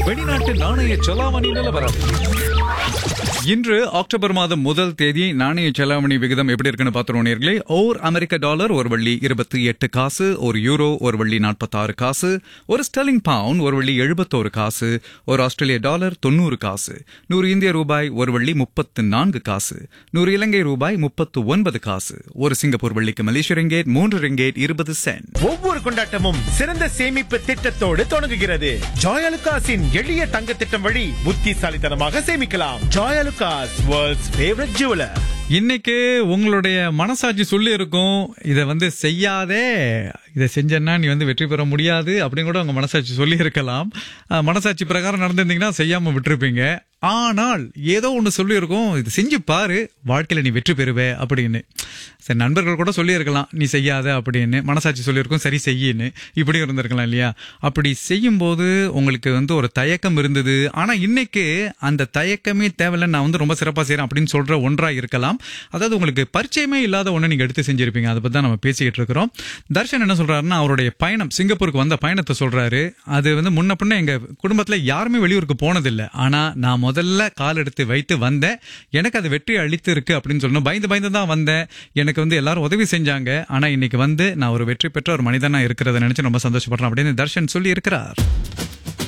வெளிநாட்டு நாணய செலாவணி நிலவரம் இன்று அக்டோபர் மாதம் முதல் தேதி நாணய செலாவணி விகிதம் எப்படி இருக்குன்னு பார்த்துருவோம் நேர்களே ஓர் அமெரிக்க டாலர் ஒரு வள்ளி இருபத்தி எட்டு காசு ஒரு யூரோ ஒரு வள்ளி நாற்பத்தாறு காசு ஒரு ஸ்டெர்லிங் பவுண்ட் ஒரு வள்ளி எழுபத்தோரு காசு ஒரு ஆஸ்திரேலிய டாலர் தொண்ணூறு காசு நூறு இந்திய ரூபாய் ஒரு வள்ளி முப்பத்து நான்கு காசு நூறு இலங்கை ரூபாய் முப்பத்து ஒன்பது காசு ஒரு சிங்கப்பூர் வள்ளிக்கு மலேசிய ரிங்கேட் மூன்று ரிங்கேட் இருபது சென்ட் ஒவ்வொரு கொண்டாட்டமும் சிறந்த சேமிப்பு திட்டத்தோடு தொடங்குகிறது ஜாயலுகாஸின் எளிய தங்க திட்டம் வழி புத்திசாலித்தனமாக சேமிக்கலாம் ஜாயலுகாஸ் வேர்ல்ட்ஸ் ஃபேவரட் ஜுவலர் இன்னைக்கு உங்களுடைய மனசாட்சி சொல்லி இருக்கும் இதை வந்து செய்யாதே இதை செஞ்சேன்னா நீ வந்து வெற்றி பெற முடியாது அப்படின்னு கூட உங்க மனசாட்சி சொல்லி இருக்கலாம் அஹ், மனசாட்சி பிரகாரம் நடந்திருந்தீங்கன்னா செய்யாம விட்டுருப்பீங்க ஆனால் ஏதோ ஒன்று சொல்லியிருக்கோம் இது செஞ்சு பாரு வாழ்க்கையில நீ வெற்றி பெறுவே அப்படின்னு சரி நண்பர்கள் கூட சொல்லியிருக்கலாம் நீ செய்யாத அப்படின்னு மனசாட்சி சொல்லியிருக்கோம் சரி செய்யின்னு இப்படியும் இருந்திருக்கலாம் இல்லையா அப்படி செய்யும்போது உங்களுக்கு வந்து ஒரு தயக்கம் இருந்தது ஆனா இன்னைக்கு அந்த தயக்கமே தேவையில்லை நான் வந்து ரொம்ப சிறப்பாக செய்றேன் அப்படின்னு சொல்ற ஒன்றா இருக்கலாம் அதாவது உங்களுக்கு பரிச்சயமே இல்லாத ஒன்று நீங்க எடுத்து செஞ்சிருப்பீங்க அதை பத்தி தான் நம்ம பேசிக்கிட்டு இருக்கிறோம் தர்ஷன் என்ன சொல்றாருன்னா அவருடைய பயணம் சிங்கப்பூருக்கு வந்த பயணத்தை சொல்றாரு அது வந்து முன்ன பின்ன எங்க குடும்பத்துல யாருமே வெளியூருக்கு போனதில்லை ஆனா நான் முதல்ல கால் எடுத்து வைத்து வந்தேன் எனக்கு அது வெற்றி அளித்து இருக்கு அப்படின்னு சொல்லணும் பயந்து பயந்து தான் வந்தேன் எனக்கு வந்து எல்லாரும் உதவி செஞ்சாங்க ஆனா இன்னைக்கு வந்து நான் ஒரு வெற்றி பெற்ற ஒரு மனிதனா இருக்கிறத நினைச்சு ரொம்ப சந்தோஷப்படுறேன் அப்படின்னு தர்ஷன் சொல்லி இருக்கிறார்